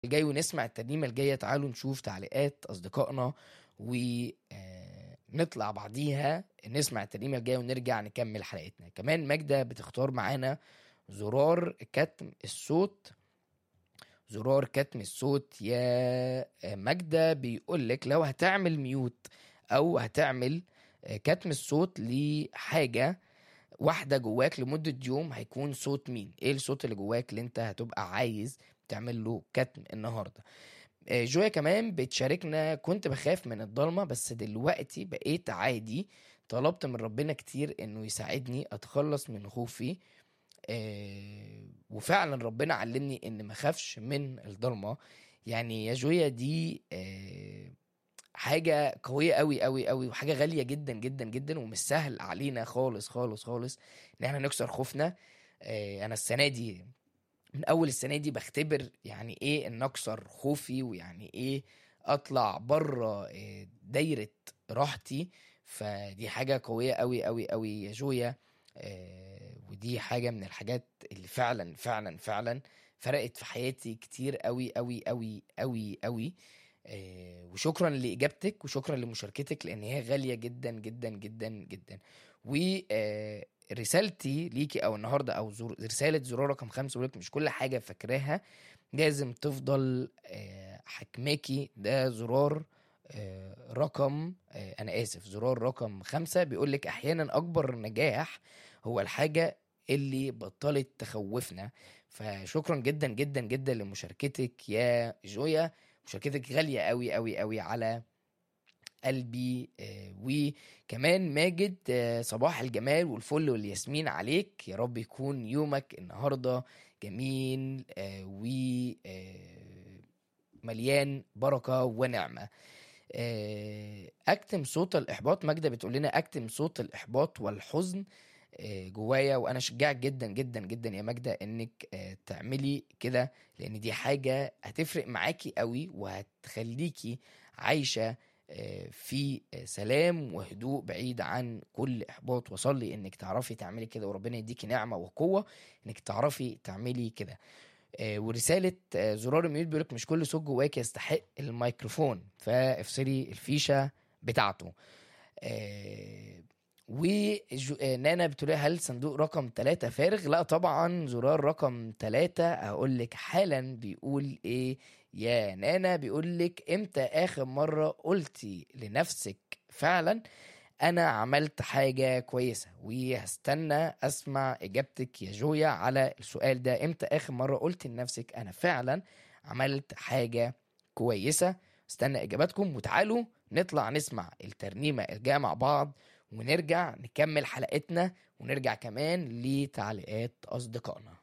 الجاي ونسمع الترنيمة الجاية تعالوا نشوف تعليقات أصدقائنا ونطلع بعديها نسمع الترنيمة الجاية ونرجع نكمل حلقتنا كمان ماجدة بتختار معانا زرار كتم الصوت زرار كتم الصوت يا ماجدة بيقول لك لو هتعمل ميوت أو هتعمل كتم الصوت لحاجة واحدة جواك لمدة يوم هيكون صوت مين؟ ايه الصوت اللي جواك اللي انت هتبقى عايز تعمل له كتم النهارده آه، جويا كمان بتشاركنا كنت بخاف من الضلمة بس دلوقتي بقيت عادي طلبت من ربنا كتير انه يساعدني اتخلص من خوفي آه، وفعلا ربنا علمني ان ما اخافش من الضلمة يعني يا جويا دي آه، حاجة قوية قوي قوي قوي وحاجة غالية جدا جدا جدا ومش سهل علينا خالص خالص خالص ان احنا نكسر خوفنا آه، انا السنة دي من اول السنه دي بختبر يعني ايه ان اكسر خوفي ويعني ايه اطلع بره إيه، دايره راحتي فدي حاجه قويه قوي قوي قوي يا جويا آه، ودي حاجه من الحاجات اللي فعلا فعلا فعلا فرقت في حياتي كتير قوي قوي قوي قوي قوي آه، وشكرا لاجابتك وشكرا لمشاركتك لان هي غاليه جدا جدا جدا جدا و آه، رسالتي ليكي او النهارده او زر... رساله زرار رقم خمسة بقولك مش كل حاجه فاكراها لازم تفضل آه، حكماكي ده زرار آه، رقم آه، انا اسف زرار رقم خمسة بيقولك احيانا اكبر نجاح هو الحاجه اللي بطلت تخوفنا فشكرا جدا جدا جدا لمشاركتك يا جويا مشاركتك غاليه قوي قوي قوي على قلبي آه، وكمان ماجد آه، صباح الجمال والفل والياسمين عليك يا رب يكون يومك النهارده جميل ومليان بركه ونعمه آه، اكتم صوت الاحباط ماجده بتقول لنا اكتم صوت الاحباط والحزن آه، جوايا وانا اشجعك جدا جدا جدا يا ماجده انك آه، تعملي كده لان دي حاجه هتفرق معاكي قوي وهتخليكي عايشه آه، في آه، سلام وهدوء بعيد عن كل احباط وصلي انك تعرفي تعملي كده وربنا يديكي نعمه وقوه انك تعرفي تعملي كده آه، ورساله آه، زرار الميوت بيقولك مش كل صوت جواك يستحق الميكروفون فافصلي الفيشه بتاعته آه، ونانا بتقول هل صندوق رقم ثلاثة فارغ؟ لا طبعا زرار رقم ثلاثة هقول لك حالا بيقول ايه يا نانا بيقول لك امتى اخر مرة قلتي لنفسك فعلا انا عملت حاجة كويسة وهستنى اسمع اجابتك يا جويا على السؤال ده امتى اخر مرة قلت لنفسك انا فعلا عملت حاجة كويسة استنى اجاباتكم وتعالوا نطلع نسمع الترنيمة الجاية مع بعض ونرجع نكمل حلقتنا ونرجع كمان لتعليقات اصدقائنا